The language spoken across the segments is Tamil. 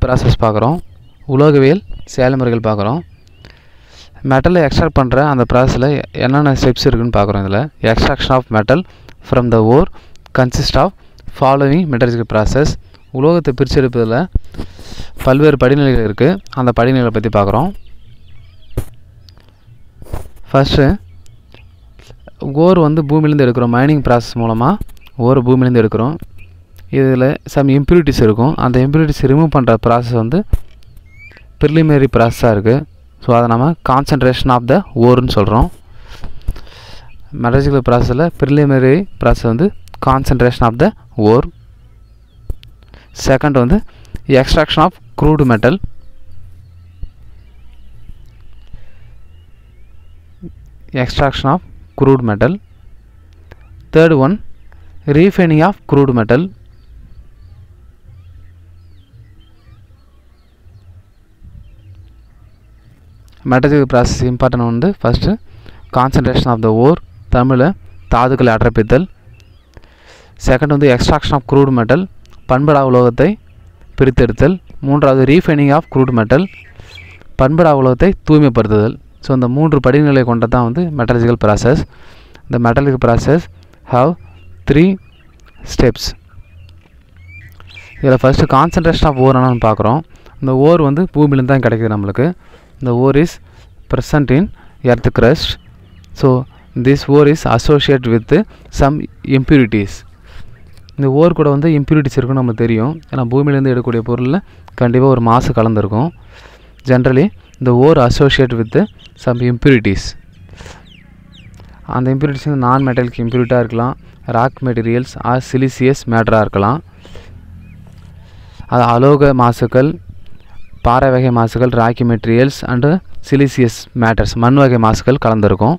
ப்ராசஸ் பார்க்குறோம் உலோகவியல் செயல்முறைகள் பார்க்குறோம் மெட்டலை எக்ஸ்ட்ராக்ட் பண்ணுற அந்த ப்ராசஸில் என்னென்ன ஸ்டெப்ஸ் இருக்குன்னு பார்க்குறோம் இதில் extraction of metal from the ore consist of following metallurgical process உலோகத்தை பிரிச்செடுப்பதில் பல்வேறு படிநிலைகள் இருக்குது அந்த படிநிலைகளை பற்றி பார்க்குறோம் ஃபஸ்ட்டு ஓர் வந்து பூமியிலேருந்து எடுக்கிறோம் மைனிங் ப்ராசஸ் மூலமாக ஓர் பூமியிலேருந்து எடுக்கிறோம் இதில் சம் இம்ப்யூரிட்டிஸ் இருக்கும் அந்த இம்ப்யூரிட்டிஸ் ரிமூவ் பண்ணுற ப்ராசஸ் வந்து ப்ரிலிமினரி ப்ராசஸாக இருக்குது ஸோ அதை நம்ம கான்சன்ட்ரேஷன் ஆஃப் த ஓர்னு சொல்கிறோம் மெட்டலஜிக்கல் ப்ராசஸில் ப்ரிலிமினரி ப்ராசஸ் வந்து concentration of the ore second வந்து extraction of crude metal extraction of crude metal third one refining of crude metal metallurgical process important வந்து first concentration of the ore தமிழில் தாதுக்களை அடர்ப்பித்தல் செகண்ட் வந்து எக்ஸ்ட்ராக்ஷன் ஆஃப் க்ரூட் மெட்டல் பண்படா உலோகத்தை பிரித்தெடுத்தல் மூன்றாவது ரீஃபைனிங் ஆஃப் க்ரூட் மெட்டல் பண்படா உலோகத்தை தூய்மைப்படுத்துதல் ஸோ இந்த மூன்று படிநிலை கொண்டது தான் வந்து மெட்டலஜிக்கல் ப்ராசஸ் இந்த metallurgical process have three steps இதில் ஃபஸ்ட்டு கான்சன்ட்ரேஷன் ஆஃப் ஓர் என்னன்னு பார்க்குறோம் இந்த ஓர் வந்து பூமியிலேருந்து தான் கிடைக்குது நம்மளுக்கு இந்த ore is present in earth crust so this ore is associate with some impurities இந்த ஓர் கூட வந்து impurities இருக்குன்னு நமக்கு தெரியும் ஏன்னா பூமியிலேருந்து எடுக்கக்கூடிய பொருளில் கண்டிப்பாக ஒரு மாசு கலந்துருக்கும் ஜென்ரலி இந்த ore associate with some impurities அந்த impurities வந்து நான் மெட்டலுக்கு இம்ப்யூரிட்டாக இருக்கலாம் ராக் மெட்டீரியல்ஸ் ஆர் சிலிசியஸ் மேட்டராக இருக்கலாம் அது அலோக மாசுக்கள் பாறை வகை மாசுகள் rocky materials and siliceous matters மண் வகை மாசுக்கள் கலந்துருக்கும்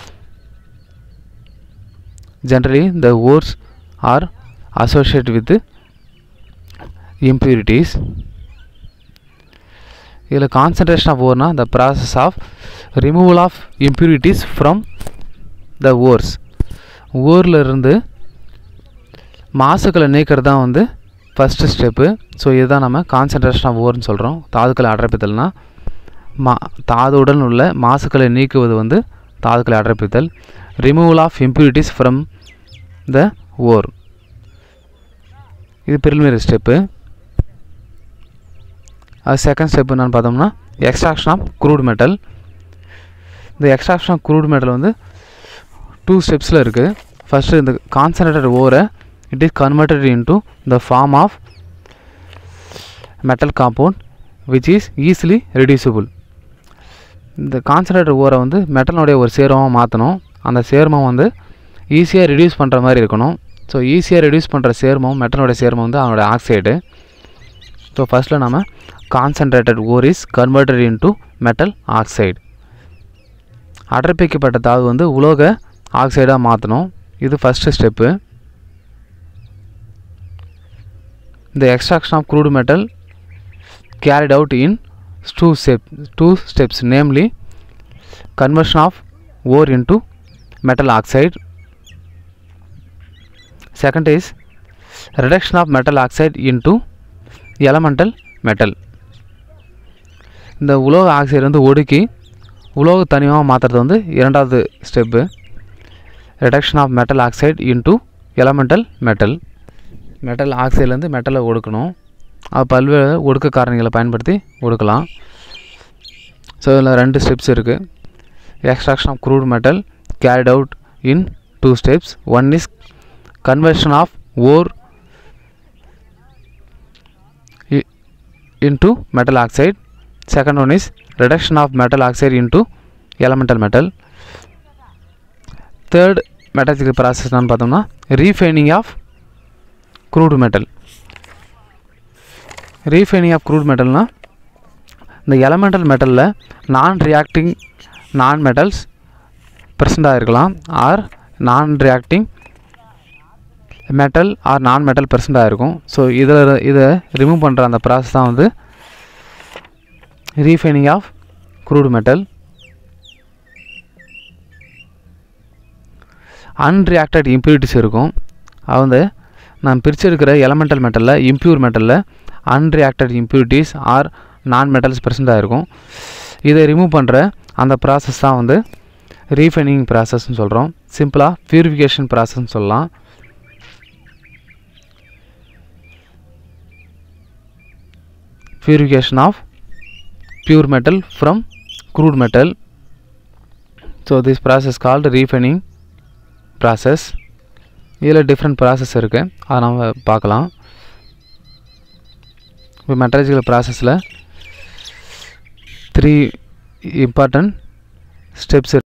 generally the ores are associate with impurities இதில் கான்சன்ட்ரேஷன் ஆஃப் ஓர்னா the process of removal of impurities from the ores ஓரில் இருந்து மாசுக்களை நீக்கிறது தான் வந்து ஃபஸ்ட்டு ஸ்டெப்பு ஸோ இதுதான் நம்ம கான்சன்ட்ரேஷன் ஆஃப் ஓர்னு சொல்கிறோம் தாதுக்களை அடர்ப்பித்தல்னா மா தாதுவுடன் உள்ள மாசுக்களை நீக்குவது வந்து தாதுக்களை அடர்ப்பித்தல் removal of impurities from the ore இது ப்ரிலிமினரி ஸ்டெப்பு அது செகண்ட் ஸ்டெப் என்னன்னு பார்த்தோம்னா எக்ஸ்ட்ராக்ஷன் ஆஃப் க்ரூட் மெட்டல் இந்த எக்ஸ்ட்ராக்ஷன் ஆஃப் க்ரூட் மெட்டல் வந்து டூ ஸ்டெப்ஸில் இருக்குது ஃபஸ்ட்டு இந்த கான்சன்ட்ரேட்டட் ஓரை it is converted into the form of metal compound which is easily reducible இந்த கான்சன்ட்ரேட்டட் ஓரை வந்து மெட்டலுடைய ஒரு சேர்மமாக மாற்றணும் அந்த சேர்மம் வந்து ஈஸியாக ரெடியூஸ் பண்ணுற மாதிரி இருக்கணும் ஸோ ஈஸியாக ரெடியூஸ் பண்ணுற சேர்மம் மெட்டலோட சேர்மம் வந்து அதனோட ஆக்சைடு ஸோ ஃபஸ்ட்டில் நம்ம concentrated ore is converted into metal oxide அடர்ப்பிக்கப்பட்ட தாது வந்து உலோக ஆக்சைடாக மாற்றணும் இது ஃபஸ்ட்டு ஸ்டெப்பு இந்த extraction of crude metal carried out in two step two steps namely conversion of ore into metal oxide second is reduction of metal oxide into elemental metal இந்த உலோக ஆக்சைடு வந்து ஒடுக்கி உலோக தனிமாக மாற்றுறது வந்து இரண்டாவது step reduction of metal oxide into elemental metal metal ஆக்சைட்லேருந்து மெட்டலை ஒடுக்கணும் அது பல்வேறு ஒடுக்க காரணிகளை பயன்படுத்தி ஒடுக்கலாம் ஸோ இதில் ரெண்டு ஸ்டெப்ஸ் இருக்குது extraction of crude metal carried out in two steps one is conversion of ore i- into metal oxide second one is reduction of metal oxide into elemental metal third metallurgical process என்னன்னு பார்த்தோம்னா refining of crude metal refining of crude metalனா இந்த elemental metalல நான் ரியாக்டிங் நான் மெட்டல்ஸ் ப்ரெசண்டாக இருக்கலாம் or non reacting metal or non metal பெர்சென்டாக இருக்கும் ஸோ இதில் இதை ரிமூவ் பண்ணுற அந்த ப்ராசஸ் தான் வந்து refining of crude metal unreacted impurities இருக்கும் அது வந்து நான் பிரித்து எடுக்கிற எலமெண்டல் மெட்டலில் இம்ப்யூர் மெட்டலில் unreacted impurities or non metals present ஆகிருக்கும் இதை ரிமூவ் பண்ணுற அந்த ப்ராசஸ் தான் வந்து ரீஃபைனிங் ப்ராசஸ்ன்னு சொல்கிறோம் சிம்பிளாக பியூரிஃபிகேஷன் ப்ராசஸ்ன்னு சொல்லலாம் purification of pure metal from crude metal so this process called refining process இதில் டிஃப்ரெண்ட் ப்ராசஸ் இருக்குது அதை நம்ம பார்க்கலாம் இப்போ மெட்ரலஜிக்கல் ப்ராசஸில் த்ரீ இம்பார்ட்டன்ட் ஸ்டெப்ஸ்